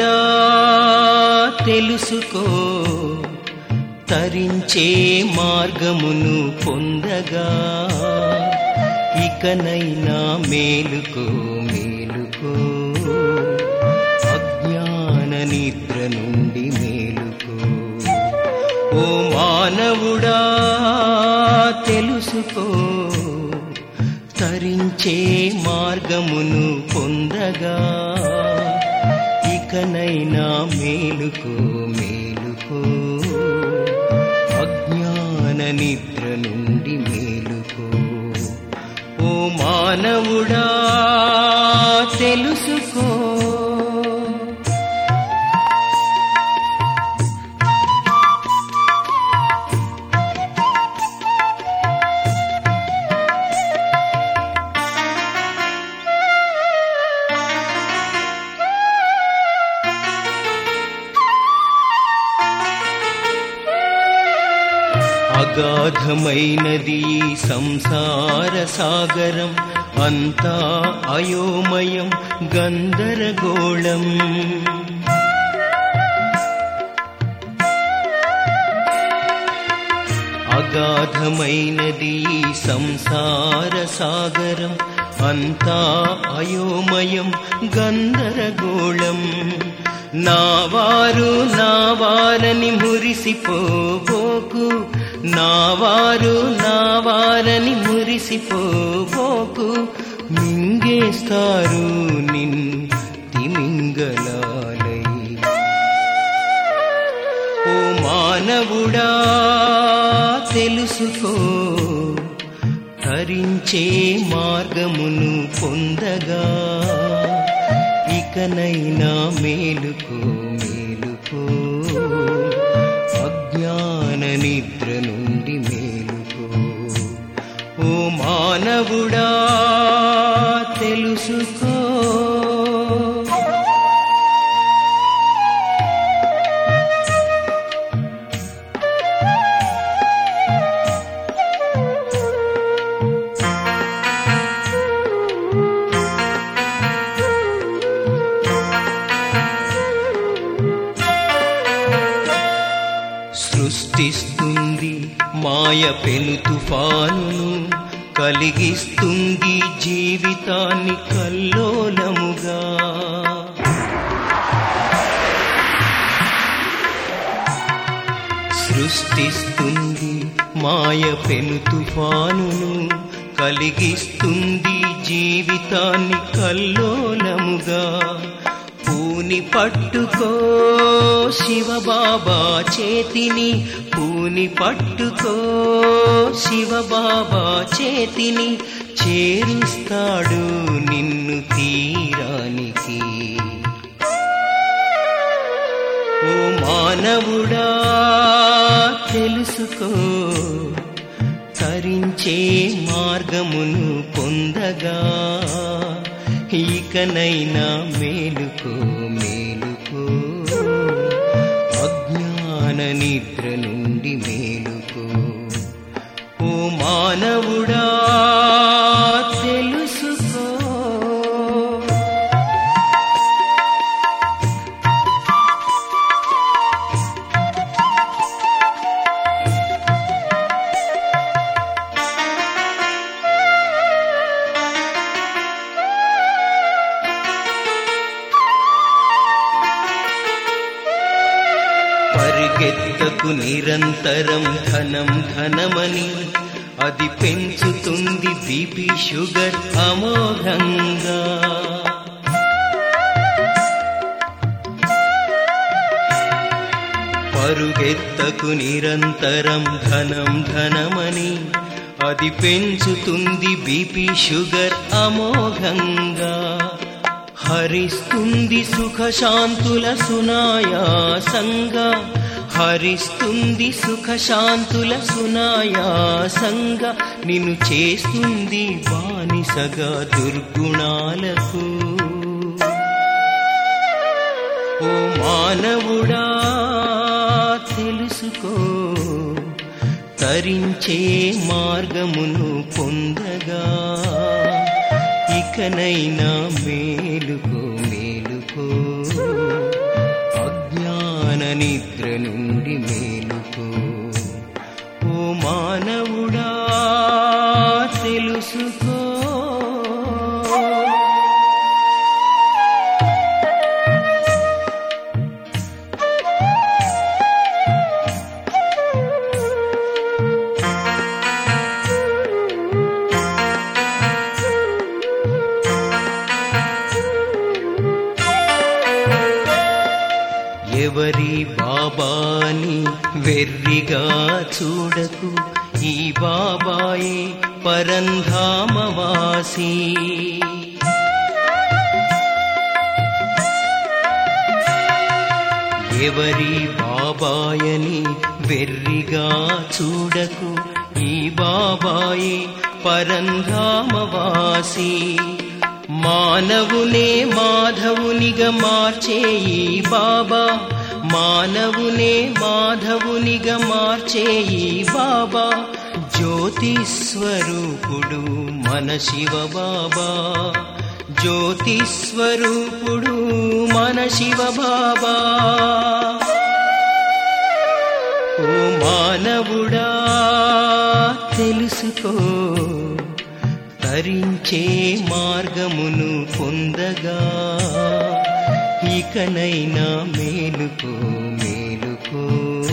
మానవుడా తెలుసుకో తరించే మార్గమును పొందగా ఇకనైనా మేలుకో మేలుకో అజ్ఞాన నిద్ర నుండి మేలుకో ఓ మానవుడా తెలుసుకో తరించే మార్గమును పొందగా ఇకనైనా మేలుకో మేలుకో అజ్ఞాన నిద్ర నుండి మేలుకో ఓ మానవుడా తెలుసుకో అగాధమైనది ఈ సంసార సాగరం అంతా అయోమయం గందరగోళం అగాధమైనది ఈ సంసార సాగరం అంతా అయోమయం గందరగోళం నావారు నావారని మురిసిపోబోకు నావారు నావారని మురిసిపోబోకు మింగేస్తారు నిన్ తిమింగలాలై ఓ మానవుడా తెలుసుకో ధరించే మార్గమును పొందగా ఇకనైనా మేలుకో మేలుకో అజ్ఞాన నిద్ర నుండి మేలుకో ఓ మానవుడా తెలుసుకో సృష్టిస్తుంది మాయ పెను తుఫానును కలిగిస్తుంది జీవితాన్ని కల్లోలముగా సృష్టిస్తుంది మాయ పెను తుఫానును కలిగిస్తుంది జీవితాన్ని కల్లోలముగా పూని పట్టుకో శివబాబా చేతిని పూని పట్టుకో శివబాబా చేతిని చేరుస్తాడు నిన్ను తీరానికి ఓ మానవుడా తెలుసుకో తరించే మార్గమును పొందగా ఇకనైనా మేలుకో మేలుకో అజ్ఞాన నిద్ర నుండి మేలుకో ఓ మానవుడా తెలుసుకో పరిగెత్తకు నిరంతరం ధనం ధనమని అది పెంచుతుంది బీపీ షుగర్ అమోఘంగా పరుగెత్తకు నిరంతరం ధనం ధనమని అది పెంచుతుంది బీపీ షుగర్ అమోఘంగా హరిస్తుంది సుఖశాంతుల సునాయాసంగా హరిస్తుంది సుఖశాంతుల సునాయాసంగా నిన్ను చేస్తుంది బానిసగా దుర్గుణాలకు ఓ మానవుడా తెలుసుకో తరించే మార్గమును పొందగా ఇకనైనా మేలుకో మేలుకో నిద్ర నుండి మేలుకో ఓ మానవుడా తెలుసుకో ఎవరి బాబాని వెర్రిగా చూడకు ఈ బాబాయే పరంధామవాసి ఎవరి బాబాయని వెర్రిగా చూడకు ఈ బాబాయే పరంధామవాసి మానవునే మాధవునిగా మార్చే ఈ బాబా మానవునే మాధవునిగా మార్చే ఈ బాబా జ్యోతి స్వరూపుడు మన శివ బాబా జ్యోతి స్వరూపుడు మన శివ బాబా ఓ మానవుడా తెలుసుకో తరించే మార్గమును పొందగా ఇకనైనా మేలుకో మేలుకో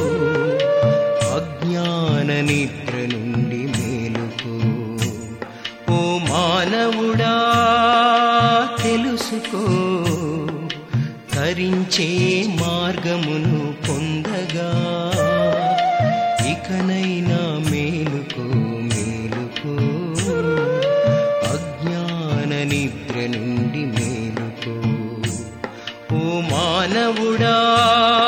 అజ్ఞాన నిద్ర నుండి మేలుకో ఓ మానవుడా తెలుసుకో తరించే మార్గమును పొందగా ఇకనైనా మేలుకో మేలుకో అజ్ఞాన నిద్ర నుండి మేలుకో ఓ మానవుడా